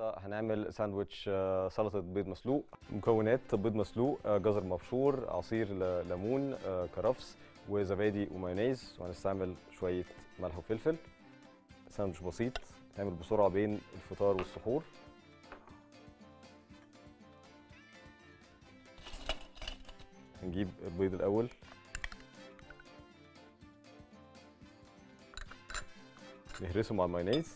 النهارده هنعمل ساندوتش آه، سلطه بيض مسلوق مكونات بيض مسلوق آه، جزر مبشور عصير ل- ليمون آه، كرفس وزبادي ومايونيز وهنستعمل شويه ملح وفلفل ساندوتش بسيط نعمل بسرعه بين الفطار والسحور هنجيب البيض الاول نهرسه مع المايونيز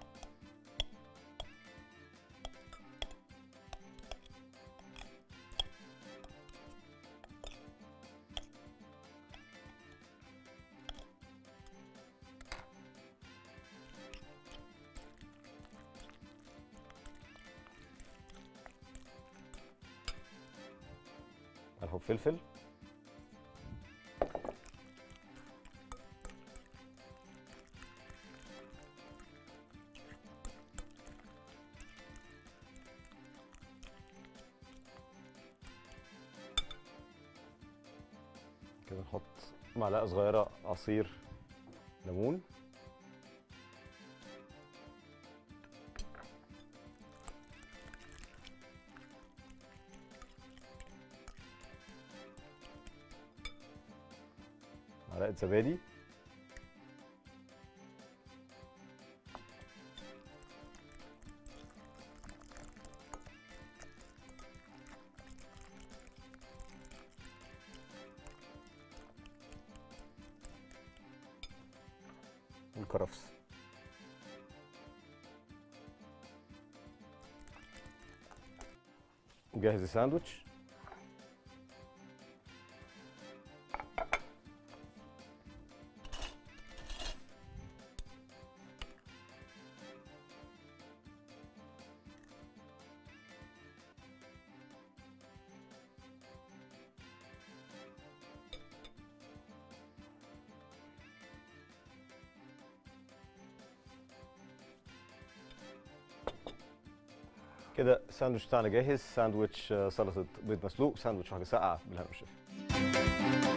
ملح وفلفل كده نحط معلقه صغيره عصير ليمون معلقه زبادي والكرفس نجهز الساندوتش كده الساندوتش بتاعنا جاهز ساندوتش آه، سلطه بيض مسلوق ساندوتش حاجه ساقعه بالهنا والشفا